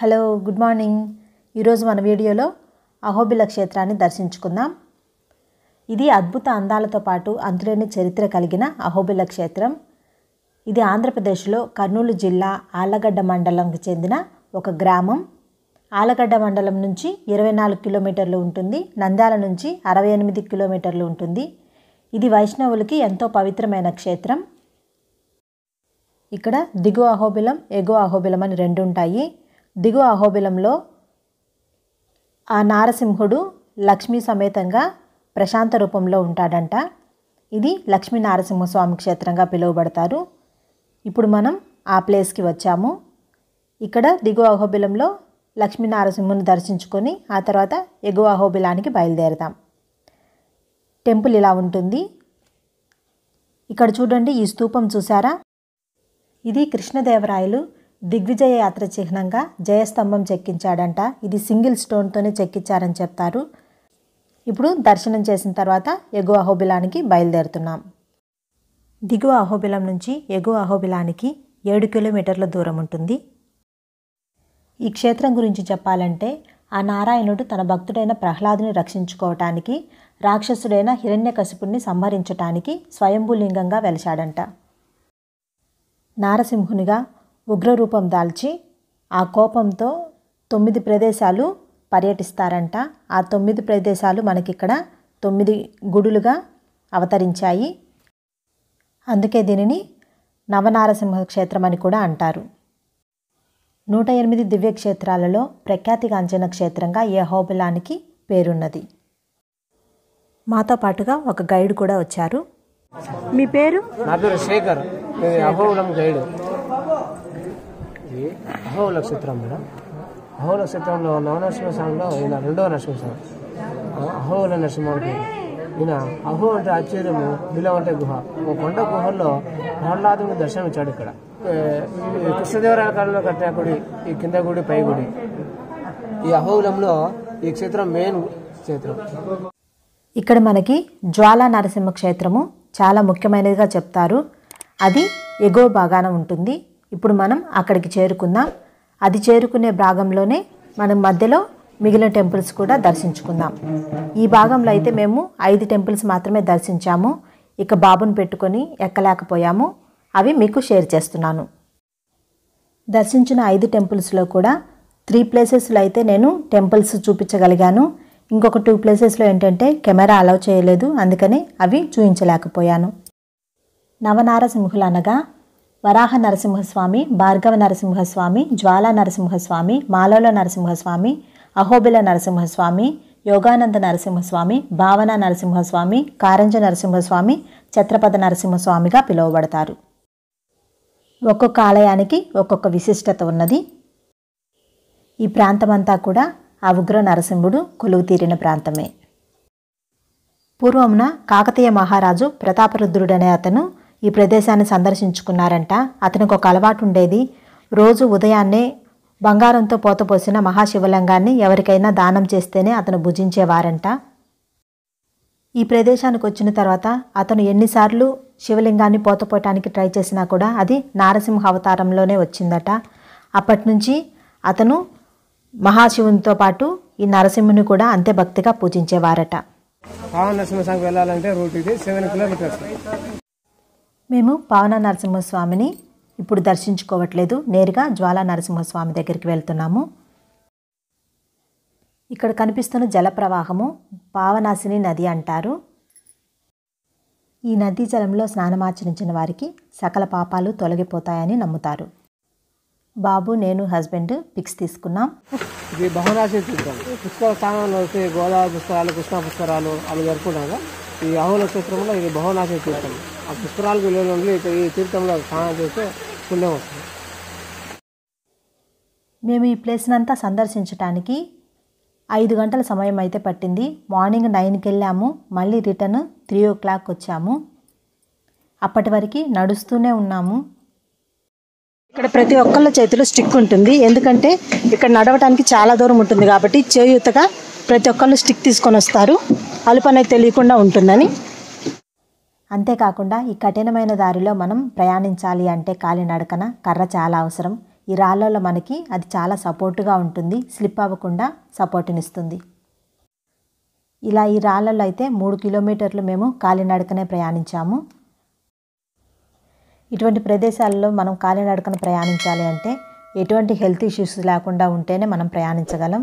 Hello good morning ఈరోజు మన వీడియోలో అహోబిల క్షేత్రాన్ని దర్శించుకుందాం ఇది అద్భుత అందాలతో పాటు అంతులేని చరిత్ర కలిగిన అహోబిల క్షేత్రం ఇది ఆంధ్రప్రదేశ్లో కర్నూలు జిల్లా ఆళ్లగడ్డ మండలంకి చెందిన ఒక గ్రామం ఆలగడ్డ మండలం నుంచి ఇరవై నాలుగు కిలోమీటర్లు ఉంటుంది నంద్యాల నుంచి అరవై ఎనిమిది కిలోమీటర్లు ఉంటుంది ఇది వైష్ణవులకి ఎంతో పవిత్రమైన క్షేత్రం ఇక్కడ దిగువ అహోబిలం ఎగువ అహోబిలం అని రెండు ఉంటాయి దిగువ అహోబిలంలో ఆ నారసింహుడు లక్ష్మీ సమేతంగా ప్రశాంత రూపంలో ఉంటాడంట ఇది లక్ష్మీ నారసింహస్వామి క్షేత్రంగా పిలువబడతారు ఇప్పుడు మనం ఆ ప్లేస్కి వచ్చాము ఇక్కడ దిగువ అహోబిలంలో లక్ష్మీ నారసింహుని దర్శించుకొని ఆ తర్వాత ఎగువ అహోబిలానికి బయలుదేరదాం టెంపుల్ ఇలా ఉంటుంది ఇక్కడ చూడండి ఈ స్తూపం చూసారా ఇది కృష్ణదేవరాయలు దిగ్విజయ యాత్ర చిహ్నంగా జయస్తంభం చెక్కించాడంట ఇది సింగిల్ స్టోన్తోనే చెక్కించారని చెప్తారు ఇప్పుడు దర్శనం చేసిన తర్వాత ఎగువ అహోబిలానికి బయలుదేరుతున్నాం దిగువ అహోబిలం నుంచి ఎగువ అహోబిలానికి ఏడు కిలోమీటర్ల దూరం ఉంటుంది ఈ క్షేత్రం గురించి చెప్పాలంటే ఆ నారాయణుడు తన భక్తుడైన ప్రహ్లాదుని రక్షించుకోవటానికి రాక్షసుడైన హిరణ్యకశిపుణ్ణి సంహరించటానికి స్వయంభూలింగంగా వెలిశాడంట నారసింహునిగా ఉగ్రరూపం దాల్చి ఆ కోపంతో తొమ్మిది ప్రదేశాలు పర్యటిస్తారంట ఆ తొమ్మిది ప్రదేశాలు మనకిక్కడ తొమ్మిది గుడులుగా అవతరించాయి అందుకే దీనిని నవనారసింహ క్షేత్రం అని కూడా అంటారు నూట ఎనిమిది దివ్యక్షేత్రాలలో ప్రఖ్యాతిగాంచిన క్షేత్రంగా ఈ అహోబిలానికి పేరున్నది మాతో పాటుగా ఒక గైడ్ కూడా వచ్చారు మీ పేరు నా పేరు శేఖర్ ఇది అహోబలం గైడ్ ఇది అహోబల నక్షత్రం మేడం అహోబల నక్షత్రంలో నవనరసింహ స్వామిలో ఈయన రెండవ నరసింహస్వామి అహోబల నరసింహుడికి ఈయన అహో అంటే ఆశ్చర్యము బిలం అంటే గుహ ఒక కొండ గుహల్లో ప్రహ్లాదుని దర్శనం ఇచ్చాడు ఇక్కడ ఏ, ఈ కృష్ణదేవరాయల కాలంలో కట్టిన గుడి ఈ కింద గుడి పై గుడి ఈ అహోబలంలో ఈ క్షేత్రం మెయిన్ క్షేత్రం ఇక్కడ మనకి జ్వాలా నరసింహ క్షేత్రము చాలా ముఖ్యమైనదిగా చెప్తారు అది ఎగువ భాగాన ఉంటుంది ఇప్పుడు మనం అక్కడికి చేరుకుందాం అది చేరుకునే భాగంలోనే మనం మధ్యలో మిగిలిన టెంపుల్స్ కూడా దర్శించుకుందాం ఈ భాగంలో అయితే మేము ఐదు టెంపుల్స్ మాత్రమే దర్శించాము ఇక బాబుని పెట్టుకొని ఎక్కలేకపోయాము అవి మీకు షేర్ చేస్తున్నాను దర్శించిన ఐదు టెంపుల్స్లో కూడా త్రీ ప్లేసెస్లో అయితే నేను టెంపుల్స్ చూపించగలిగాను ఇంకొక టూ ప్లేసెస్లో ఏంటంటే కెమెరా అలౌ చేయలేదు అందుకని అవి చూపించలేకపోయాను నవనారసింహులు అనగా వరాహ నరసింహస్వామి భార్గవ నరసింహస్వామి జ్వాలా నరసింహస్వామి మాలోల నరసింహస్వామి అహోబిల నరసింహస్వామి యోగానంద నరసింహస్వామి భావన నరసింహస్వామి కారంజ నరసింహస్వామి ఛత్రపద నరసింహస్వామిగా పిలువబడతారు ఒక్కొక్క ఆలయానికి ఒక్కొక్క విశిష్టత ఉన్నది ఈ ప్రాంతమంతా కూడా ఆ ఉగ్ర నరసింహుడు కొలువు తీరిన ప్రాంతమే పూర్వమున కాకతీయ మహారాజు ప్రతాపరుద్రుడనే అతను ఈ ప్రదేశాన్ని సందర్శించుకున్నారంట అతనికి ఒక అలవాటు ఉండేది రోజు ఉదయాన్నే బంగారంతో పోతపోసిన మహాశివలింగాన్ని ఎవరికైనా దానం చేస్తేనే అతను భుజించేవారంట ఈ ప్రదేశానికి వచ్చిన తర్వాత అతను ఎన్నిసార్లు శివలింగాన్ని పోతపోయటానికి ట్రై చేసినా కూడా అది నారసింహ అవతారంలోనే వచ్చిందట అప్పటి నుంచి అతను మహాశివునితో పాటు ఈ నరసింహుని కూడా అంతే భక్తిగా పూజించేవారట పావన నరసింహస్వామికి వెళ్ళాలంటే రూట్ ఇది సెవెన్ కిలోమీటర్స్ మేము పావన నరసింహస్వామిని ఇప్పుడు దర్శించుకోవట్లేదు నేరుగా జ్వాలా నరసింహస్వామి దగ్గరికి వెళ్తున్నాము ఇక్కడ కనిపిస్తున్న జలప్రవాహము పావనాశిని నది అంటారు ఈ నదీ జలంలో స్నానమాచరించిన వారికి సకల పాపాలు తొలగిపోతాయని నమ్ముతారు బాబు నేను హస్బెండ్ పిక్స్ తీసుకున్నాం ఇది బహురాశి తీర్థం పుష్కర స్థానంలో వస్తే గోదావరి పుష్కరాలు కృష్ణా పుష్కరాలు అవి జరుపుకుంటాగా ఈ అహోల క్షేత్రంలో ఇది బహునాశి తీర్థం ఆ పుష్కరాలకు వెళ్ళే నుండి ఇక ఈ తీర్థంలో స్నానం చేస్తే పుణ్యం వస్తుంది మేము ఈ ప్లేస్ని అంతా సందర్శించడానికి ఐదు గంటల సమయం అయితే పట్టింది మార్నింగ్ నైన్కి వెళ్ళాము మళ్ళీ రిటర్న్ త్రీ ఓ క్లాక్ వచ్చాము అప్పటి వరకు నడుస్తూనే ఉన్నాము ఇక్కడ ప్రతి ఒక్కళ్ళ చేతిలో స్టిక్ ఉంటుంది ఎందుకంటే ఇక్కడ నడవడానికి చాలా దూరం ఉంటుంది కాబట్టి చేయూతగా ప్రతి ఒక్కళ్ళు స్టిక్ తీసుకొని వస్తారు అలుపు అనేది తెలియకుండా ఉంటుందని అంతేకాకుండా ఈ కఠినమైన దారిలో మనం ప్రయాణించాలి అంటే కాలినడకన కర్ర చాలా అవసరం ఈ రాళ్ళలో మనకి అది చాలా సపోర్టుగా ఉంటుంది స్లిప్ అవ్వకుండా సపోర్ట్నిస్తుంది ఇలా ఈ రాళ్ళలో అయితే మూడు కిలోమీటర్లు మేము కాలినడకనే ప్రయాణించాము ఇటువంటి ప్రదేశాల్లో మనం కాలినడకన ప్రయాణించాలి అంటే ఎటువంటి హెల్త్ ఇష్యూస్ లేకుండా ఉంటేనే మనం ప్రయాణించగలం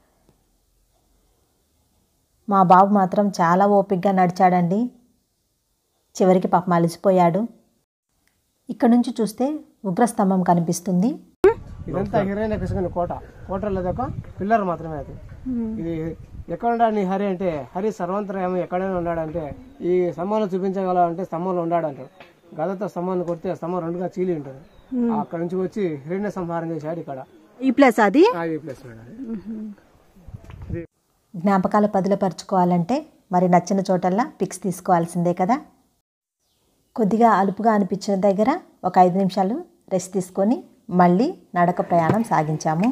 మా బాబు మాత్రం చాలా ఓపికగా నడిచాడండి చివరికి పాపం అలసిపోయాడు ఇక్కడ నుంచి చూస్తే ఉగ్రస్తంభం కనిపిస్తుంది ఇదంతా హిరణ్య కృష్ణ కోట కోటలో ఒక పిల్లర్ మాత్రమే అది ఇది ఎక్కడ ఉన్నాడు నీ హరి అంటే హరి సర్వంతరాయం ఎక్కడైనా ఉన్నాడంటే ఈ స్తంభంలో చూపించగల అంటే స్తంభంలో ఉన్నాడు అంటాడు గదతో స్తంభాన్ని కొడితే స్తంభం రెండుగా చీలి ఉంటుంది అక్కడ నుంచి వచ్చి హిరణ్య సంహారం చేశాడు ఇక్కడ ఈ ప్లేస్ అది ఆ, ఈ ప్లేస్ మేడం అది. జ్ఞాపకాలు పదిలపరుచుకోవాలంటే మరి నచ్చిన చోటల్లా పిక్స్ తీసుకోవాల్సిందే కదా కొద్దిగా అలుపుగా అనిపించిన దగ్గర ఒక ఐదు నిమిషాలు రెస్ట్ తీసుకొని మళ్ళీ నడక ప్రయాణం సాగించాము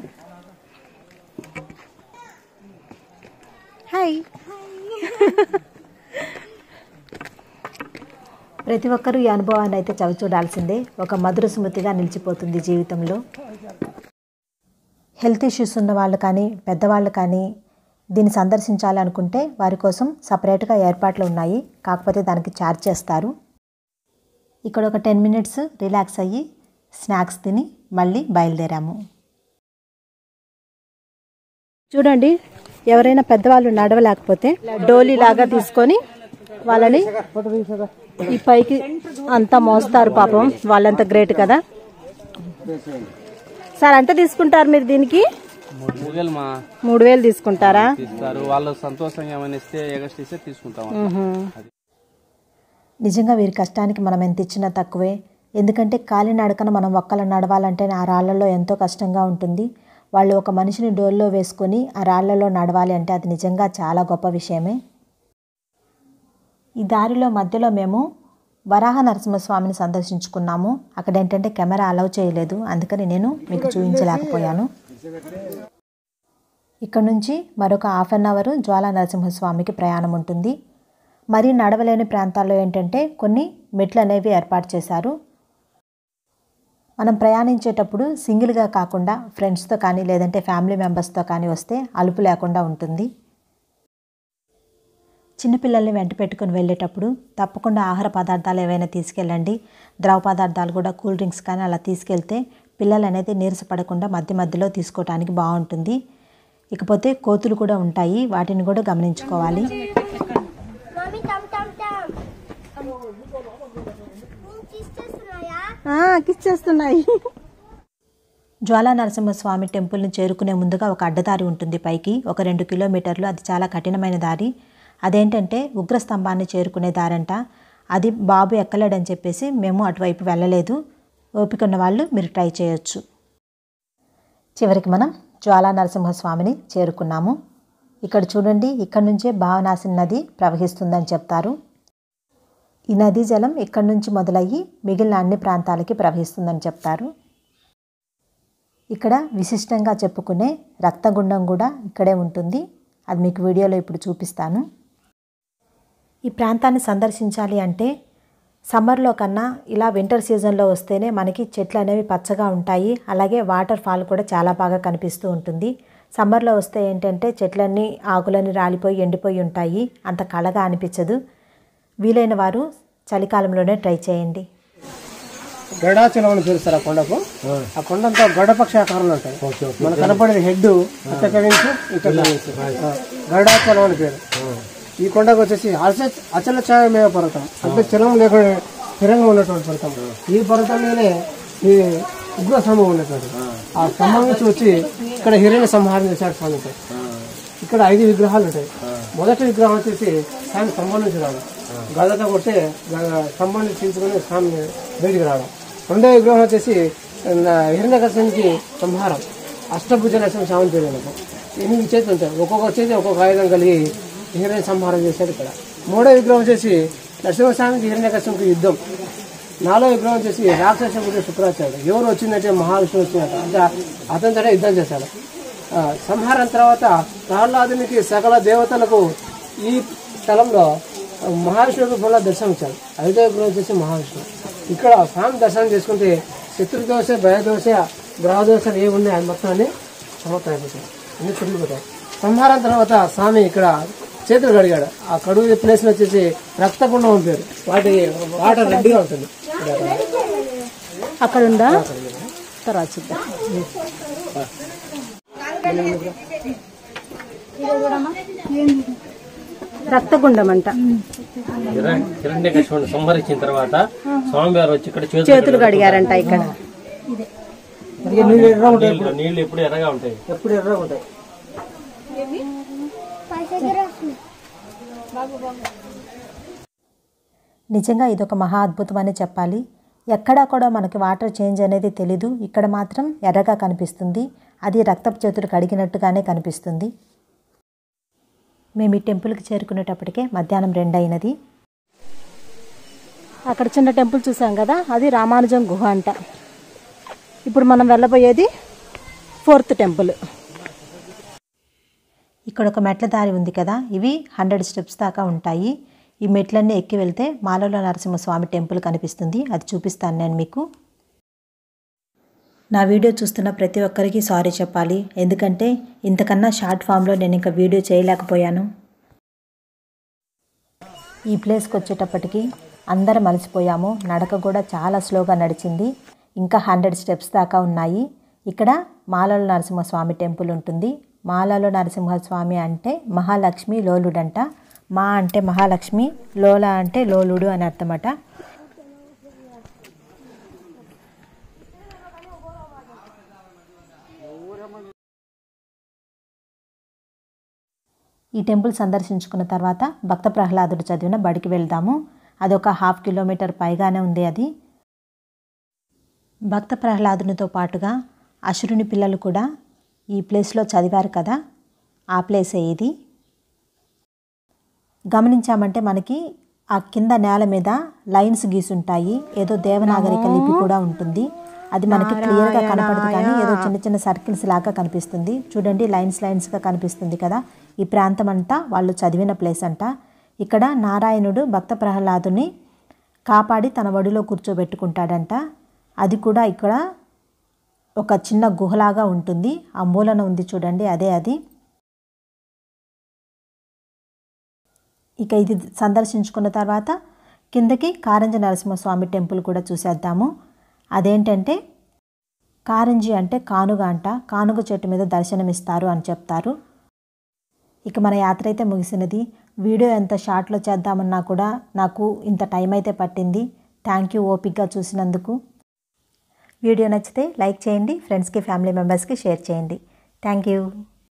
హాయ్ ప్రతి ఒక్కరూ ఈ అనుభవాన్ని అయితే చవి చూడాల్సిందే ఒక మధుర స్మృతిగా నిలిచిపోతుంది జీవితంలో హెల్త్ ఇష్యూస్ ఉన్న వాళ్ళు కానీ పెద్దవాళ్ళు కానీ దీన్ని సందర్శించాలనుకుంటే వారి కోసం సపరేట్గా ఏర్పాట్లు ఉన్నాయి కాకపోతే దానికి ఛార్జ్ చేస్తారు ఇక్కడ ఒక టెన్ మినిట్స్ రిలాక్స్ అయ్యి స్నాక్స్ తిని మళ్ళీ బయలుదేరాము చూడండి ఎవరైనా పెద్దవాళ్ళు నడవలేకపోతే డోలీ లాగా తీసుకొని వాళ్ళని ఈ పైకి అంతా మోస్తారు పాపం వాళ్ళంత గ్రేట్ కదా సార్ ఎంత తీసుకుంటారు మీరు దీనికి మూడు వేలు మా మూడు వేలు తీసుకుంటారా ఇస్తారు వాళ్ళు సంతోషంగా ఏమైనా ఇస్తే ఎగస్ట్ ఇస్తే తీసుకుంటాం నిజంగా వీరి కష్టానికి మనం ఎంత ఇచ్చినా తక్కువే ఎందుకంటే కాలినడకన మనం ఒక్కల నడవాలంటే ఆ రాళ్లలో ఎంతో కష్టంగా ఉంటుంది వాళ్ళు ఒక మనిషిని డోల్లో వేసుకొని ఆ రాళ్లలో నడవాలి అంటే అది నిజంగా చాలా గొప్ప విషయమే ఈ దారిలో మధ్యలో మేము వరాహ నరసింహస్వామిని సందర్శించుకున్నాము అక్కడ ఏంటంటే కెమెరా అలౌ చేయలేదు అందుకని నేను మీకు చూపించలేకపోయాను ఇక్కడ నుంచి మరొక హాఫ్ అన్ అవర్ జ్వాలా నరసింహస్వామికి ప్రయాణం ఉంటుంది మరి నడవలేని ప్రాంతాల్లో ఏంటంటే కొన్ని మెట్లు అనేవి ఏర్పాటు చేశారు మనం ప్రయాణించేటప్పుడు సింగిల్గా కాకుండా ఫ్రెండ్స్తో కానీ లేదంటే ఫ్యామిలీ మెంబర్స్తో కానీ వస్తే అలుపు లేకుండా ఉంటుంది చిన్నపిల్లల్ని వెంట పెట్టుకుని వెళ్ళేటప్పుడు తప్పకుండా ఆహార పదార్థాలు ఏవైనా తీసుకెళ్ళండి ద్రవ పదార్థాలు కూడా కూల్ డ్రింక్స్ కానీ అలా తీసుకెళ్తే పిల్లలు అనేది నీరసపడకుండా మధ్య మధ్యలో తీసుకోవడానికి బాగుంటుంది ఇకపోతే కోతులు కూడా ఉంటాయి వాటిని కూడా గమనించుకోవాలి మమ్మీ టమ్ టమ్ టమ్ తీసేస్తున్నాయా కిచ్చేస్తున్నాయి జ్వాలా నరసింహస్వామి టెంపుల్ని చేరుకునే ముందుగా ఒక అడ్డదారి ఉంటుంది పైకి ఒక రెండు కిలోమీటర్లు అది చాలా కఠినమైన దారి అదేంటంటే ఉగ్రస్తంభాన్ని చేరుకునే దారంట అది బాబు ఎక్కలేడని చెప్పేసి మేము అటువైపు వెళ్ళలేదు ఓపిక ఉన్న వాళ్ళు మీరు ట్రై చేయొచ్చు చివరికి మనం జ్వాలా నరసింహస్వామిని చేరుకున్నాము ఇక్కడ చూడండి ఇక్కడ నుంచే భావనాశి నది ప్రవహిస్తుందని చెప్తారు ఈ నదీ జలం ఇక్కడి నుంచి మొదలయ్యి మిగిలిన అన్ని ప్రాంతాలకి ప్రవహిస్తుందని చెప్తారు ఇక్కడ విశిష్టంగా చెప్పుకునే రక్తగుండం కూడా ఇక్కడే ఉంటుంది అది మీకు వీడియోలో ఇప్పుడు చూపిస్తాను ఈ ప్రాంతాన్ని సందర్శించాలి అంటే సమ్మర్లో కన్నా ఇలా వింటర్ సీజన్లో వస్తేనే మనకి చెట్లు అనేవి పచ్చగా ఉంటాయి అలాగే వాటర్ ఫాల్ కూడా చాలా బాగా కనిపిస్తూ ఉంటుంది సమ్మర్లో వస్తే ఏంటంటే చెట్లన్నీ ఆకులన్నీ రాలిపోయి ఎండిపోయి ఉంటాయి అంత కళగా అనిపించదు వీలైన వారు చలికాలంలోనే ట్రై చేయండి గడాచలం అని పిలుస్తారు ఆ కొండకు ఆ కొండ అంతా గడపక్ష ఆకారంలో ఉంటాయి మనకు కనపడేది హెడ్ ఇక్కడ నుంచి ఇక్కడ నుంచి ఆ, గరుడాచలం అని పేరు ఈ కొండకు వచ్చేసి అచ అచల ఛాయమేవ పర్వతం అంటే చలం లేకుండా స్థిరంగా ఉన్నటువంటి పర్వతం ఈ పర్వతం మీదనే ఈ ఉగ్ర స్తంభం ఉన్నటువంటి ఆ స్తంభం నుంచి వచ్చి ఇక్కడ హిరణ్య సంహారం చేశాడు స్వామి ఇక్కడ ఐదు విగ్రహాలు ఉంటాయి మొదటి విగ్రహం వచ్చేసి స్వామి స్తంభం నుంచి రావడం గదతో కొట్టే గ- స్తంభాన్ని చించుకొని స్వామి బయటికి రావడం రెండో విగ్రహం వచ్చేసి హిరణ్యకర్షణకి సంహారం అష్టభుజ నరసింహ స్వామి పేరు ఆయనకు. ఎనిమిది చేతులు ఉంటాయి ఒక్కొక్క చేతి ఒక్కొక్క ఆయుధం కలిగి హిరణ్య సంహారం చేశాడు ఇక్కడ మూడో విగ్రహం వచ్చేసి నరసింహస్వామికి హిరణ్యకర్షణకి యుద్ధం నాలుగో విగ్రహం వచ్చేసి రాక్షసుడు శుక్రాచార్యుడు ఎవరు వచ్చిందంటే మహావిష్ణువు వచ్చినట్టు అంటే అతనితోనే యుద్ధం చేశాడు ఆ, సంహారం తర్వాత ప్రహ్లాదునికి సకల దేవతలకు ఈ స్థలంలో మహావిష్ణువుకు కూడా దర్శనం ఇచ్చాడు ఐదో విగ్రహం వచ్చేసి మహావిష్ణువు ఇక్కడ స్వామి దర్శనం చేసుకుంటే శత్రుదోష భయదోష గ్రహదోషాలు ఏ ఉన్నాయి అది మొత్తం అన్ని సమర్థం అయిపోతాయి అన్ని తిరిగిపోతాయి సంహారం తర్వాత స్వామి ఇక్కడ చేతులు కడిగాడు ఆ కడుగు ప్లేస్ లో వచ్చేసి రక్తకుండం ఉంటారు వాటి వాటర్ రెడ్డిగా ఉంటుంది అక్కడ ఉందా తర్వాత చూద్దాం రక్తగుండం అంట హిరణ్య కశ్యపుని సంహరించిన తర్వాత స్వామివారు వచ్చి ఇక్కడ చేతులు చేతులు కడిగారంట ఇక్కడ నీళ్ళు ఎర్రగా ఉంటాయి నీళ్లు నీళ్లు ఎప్పుడు ఎర్రగా ఉంటాయి ఎప్పుడు ఎర్రగా ఉంటాయి నిజంగా ఇదొక మహా అద్భుతం అని చెప్పాలి ఎక్కడా కూడా మనకి వాటర్ చేంజ్ అనేది తెలీదు ఇక్కడ మాత్రం ఎర్రగా కనిపిస్తుంది అది రక్తపు చేతులు కడిగినట్టుగానే కనిపిస్తుంది మేము ఈ టెంపుల్కి చేరుకునేటప్పటికే మధ్యాహ్నం రెండు అయినది అక్కడ చిన్న టెంపుల్ చూసాం కదా అది రామానుజం గుహ అంట ఇప్పుడు మనం వెళ్ళబోయేది ఫోర్త్ టెంపుల్ ఇక్కడ ఒక మెట్ల దారి ఉంది కదా ఇవి హండ్రెడ్ స్టెప్స్ దాకా ఉంటాయి ఈ మెట్లన్నీ ఎక్కి వెళ్తే మాలలో నరసింహస్వామి టెంపుల్ కనిపిస్తుంది అది చూపిస్తాను నేను మీకు నా వీడియో చూస్తున్న ప్రతి ఒక్కరికి సారీ చెప్పాలి ఎందుకంటే ఇంతకన్నా షార్ట్ ఫామ్లో నేను ఇంకా వీడియో చేయలేకపోయాను ఈ ప్లేస్కి వచ్చేటప్పటికి అందరం అలసిపోయాము నడక కూడా చాలా స్లోగా నడిచింది ఇంకా హండ్రెడ్ స్టెప్స్ దాకా ఉన్నాయి ఇక్కడ మాలలో నరసింహస్వామి టెంపుల్ ఉంటుంది మాలలో నరసింహస్వామి అంటే మహాలక్ష్మి లోలుడంట మా అంటే మహాలక్ష్మి లోల అంటే లోలుడు అని అర్థమట ఈ టెంపుల్ సందర్శించుకున్న తర్వాత భక్త ప్రహ్లాదుడు చదివిన బడికి వెళ్దాము అదొక హాఫ్ కిలోమీటర్ పైగానే ఉంది అది భక్త ప్రహ్లాదునితో పాటుగా అసురుని పిల్లలు కూడా ఈ ప్లేస్లో చదివారు కదా ఆ ప్లేసే ఇది గమనించామంటే మనకి ఆ కింద నేల మీద లైన్స్ గీసుంటాయి ఏదో దేవనాగరిక లిపి కూడా ఉంటుంది అది మనకి క్లియర్గా కనపడదు కానీ ఏదో చిన్న చిన్న సర్కిల్స్ లాగా కనిపిస్తుంది చూడండి లైన్స్ లైన్స్గా కనిపిస్తుంది కదా ఈ ప్రాంతం అంతా వాళ్ళు చదివిన ప్లేస్ అంట ఇక్కడ నారాయణుడు భక్త ప్రహ్లాదుని కాపాడి తన వడిలో కూర్చోబెట్టుకుంటాడంట అది కూడా ఇక్కడ ఒక చిన్న గుహలాగా ఉంటుంది ఆ మూలన ఉంది చూడండి అదే అది ఇక ఇది సందర్శించుకున్న తర్వాత కిందకి కారంజ నరసింహస్వామి టెంపుల్ కూడా చూసేద్దాము అదేంటంటే కారంజి అంటే కానుగ అంట కానుగ చెట్టు మీద దర్శనమిస్తారు అని చెప్తారు ఇక మన యాత్ర అయితే ముగిసినది వీడియో ఎంత షార్ట్లో చేద్దామన్నా కూడా నాకు ఇంత టైం అయితే పట్టింది థ్యాంక్ యూ ఓపిక్గా చూసినందుకు వీడియో నచ్చితే లైక్ చేయండి ఫ్రెండ్స్కి ఫ్యామిలీ మెంబర్స్కి షేర్ చేయండి థ్యాంక్ యూ